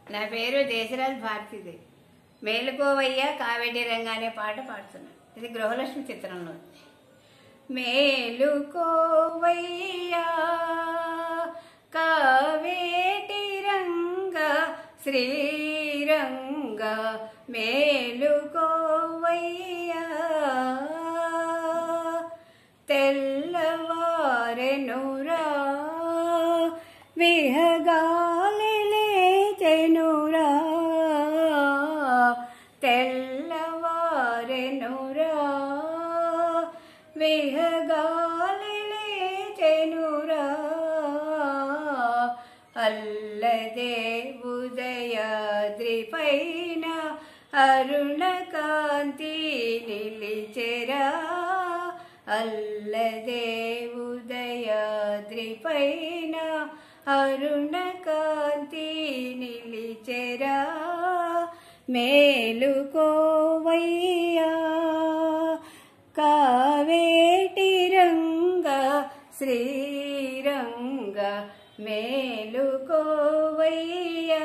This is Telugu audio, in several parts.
నా పేరు దేశరాజ్ భారతిది మేలుకోవయ్య కావేటి రంగ అనే పాట పాడుతున్నాను ఇది గృహలక్ష్మి చిత్రంలో ఉంది. మేలుకోవయ్యా కావేటి రంగ శ్రీరంగ మేలుకోవయ్యా తెల్లవారెనురా విహగాలి లేచెనురా తెల్లవారెనురా విహగాలి లేచెనురా అల్లదే ఉదయాద్రిపైన అరుణకాంతి నిలిచెరా అల్లదే ఉదయాద్రిపైన అరుణకాంతి నిలిచెరా మేలుకోవయ్యా కావేటి రంగ శ్రీరంగ మేలుకోవయ్యా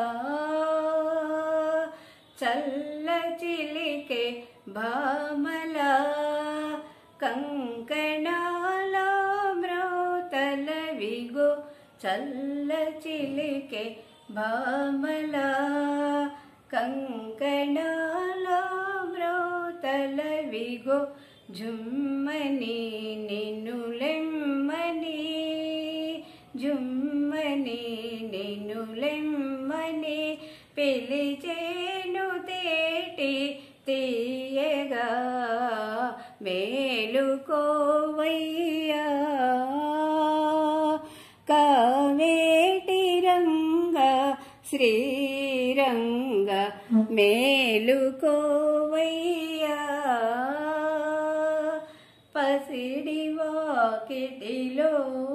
చల్ల చిలికే భామల కంకణాల మ్రోతల విగో చల్ల చిలికే భామల కంకణాల మ్రోతల విగో జుమ్మని నిన్నులెమ్మని జుమ్మని నిన్నులెమ్మని పిలిచేను తేటి తీయగా మేలుకోవయ్యా కావేటి రంగ శ్రీరంగ మేలుకోవయ్యా పసిడి వాకిటిలో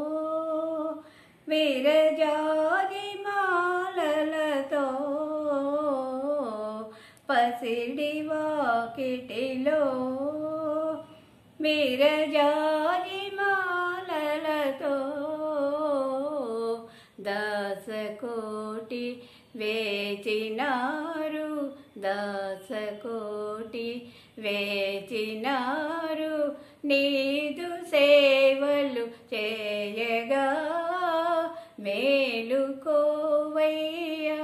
విరజాది మాలలతో పసిడి వాకిటిలో విరజాది మాలలతో దాసకోటి వేచినారు దాసకోటి వేచినారు నీదు సేవలు చేయగా మేలుకోవయ్యా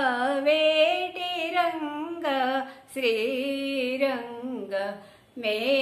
కావేటి రంగ శ్రీరంగ మే